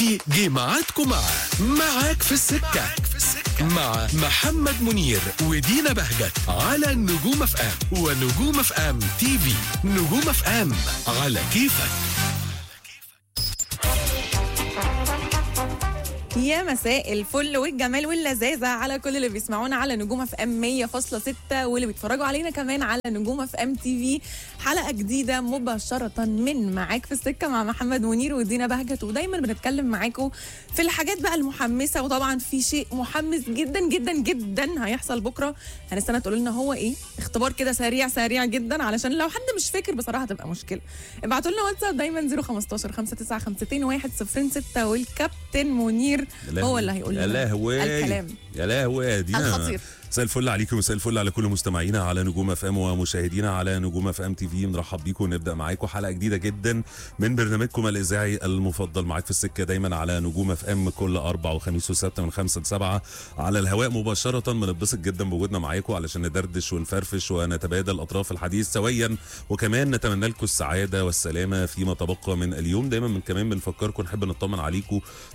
جه معاكم مع معاك في السكة مع محمد منير ودينا بهجت على نجوم اف ام ونجوم اف ام تي في نجوم اف ام على كيفك يا مساء الفل والجمال واللذاذة على كل اللي بيسمعونا على نجوم اف ام 100.6 واللي بيتفرجوا علينا كمان على نجوم اف ام تي في حلقة جديدة مباشرة من معاك في السكة مع محمد منير ودينا بهجت ودايما بنتكلم معاكم في الحاجات بقى المحمسة وطبعا في شيء محمس جدا جدا جدا هيحصل بكرة هنستنى تقولوا لنا هو ايه اختبار كده سريع سريع جدا علشان لو حد مش فاكر بصراحة هتبقى مشكلة ابعتوا لنا واتساب دايما 015 5952 106 والكابتن منير يا هو لهوي. اللي هيقول يا لنا لهوي الكلام يا لهوي يا دينا الخطير. مساء الفل عليكم مساء الفل على كل مستمعينا على نجوم اف ام ومشاهدينا على نجوم اف ام تي في بنرحب بيكم ونبدا معاكم حلقه جديده جدا من برنامجكم الاذاعي المفضل معاك في السكه دايما على نجوم اف ام كل اربع وخميس وسبت من خمسة لسبعة على الهواء مباشره بنتبسط جدا بوجودنا معاكم علشان ندردش ونفرفش ونتبادل اطراف الحديث سويا وكمان نتمنى لكم السعاده والسلامه فيما تبقى من اليوم دايما من كمان بنفكركم نحب نطمن عليكم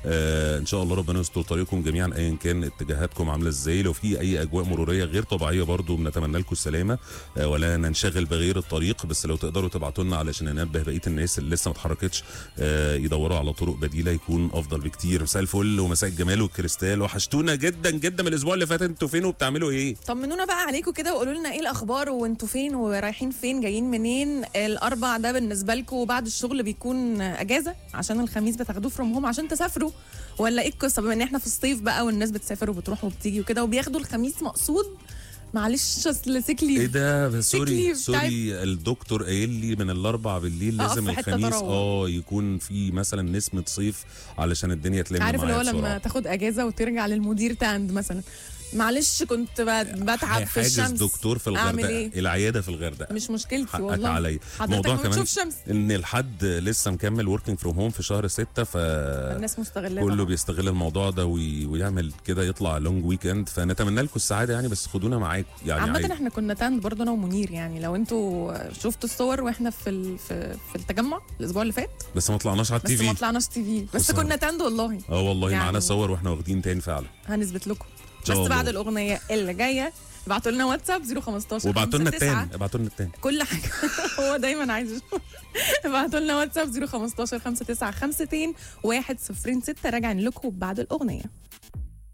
آه ان شاء الله ربنا يستر طريقكم جميعا ايا كان اتجاهاتكم عامله ازاي لو في اي اجواء مروريه غير طبيعيه برضو بنتمنى لكم السلامه آه ولا ننشغل بغير الطريق بس لو تقدروا تبعتوا لنا علشان ننبه بقيه الناس اللي لسه ما اتحركتش آه يدوروا على طرق بديله يكون افضل بكتير مساء الفل ومساء الجمال والكريستال وحشتونا جدا جدا من الاسبوع اللي فات انتوا فين وبتعملوا ايه طمنونا بقى عليكم كده وقولوا لنا ايه الاخبار وانتوا فين ورايحين فين جايين منين الاربع ده بالنسبه لكم بعد الشغل بيكون اجازه عشان الخميس بتاخدوه فروم هوم عشان تسافروا ولا ايه القصه بما ان احنا في الصيف بقى والناس بتسافر وبتروح وبتيجي وكده وبياخدوا الخميس مقصود معلش اصل سيك ليف ايه ده سوري leave سوري الدكتور قايل لي من الاربع بالليل أقف لازم في حتة الخميس تروح. اه يكون في مثلا نسمه صيف علشان الدنيا تلم عارف اللي هو معايا لما بسرعه تاخد اجازه وترجع للمدير تاند مثلا معلش كنت ب- بتعب في حاجز الشمس دكتور في أعمل الغردقه إيه؟ العياده في الغردقه مش مشكلتي حقك والله عليا حضرتك موضوع ما كمان بتشوف شمس ان الحد لسه مكمل وركينج فروم هوم في شهر ستة ف الناس مستغله كله طبعاً. بيستغل الموضوع ده وي... ويعمل كده يطلع لونج ويك اند فنتمنى لكم السعاده يعني بس خدونا معاكم يعني عامة عادي. احنا كنا تاند برضه انا ومنير يعني لو انتوا شفتوا الصور واحنا في ال... في, في التجمع الاسبوع اللي فات بس ما طلعناش على بس التي ما في طلعناش تي في بس خسارة. كنا تاند والله اه والله يعني- معانا صور واحنا واخدين تاني فعلا هنثبت لكم بس شاء الله. بعد الاغنيه اللي جايه ابعتوا لنا واتساب 015 وابعتوا لنا 59 التاني ابعتوا لنا التاني كل حاجه هو دايما عايز يشوف. ابعتوا لنا واتساب 015 59 52 106 راجعين لكم بعد الاغنيه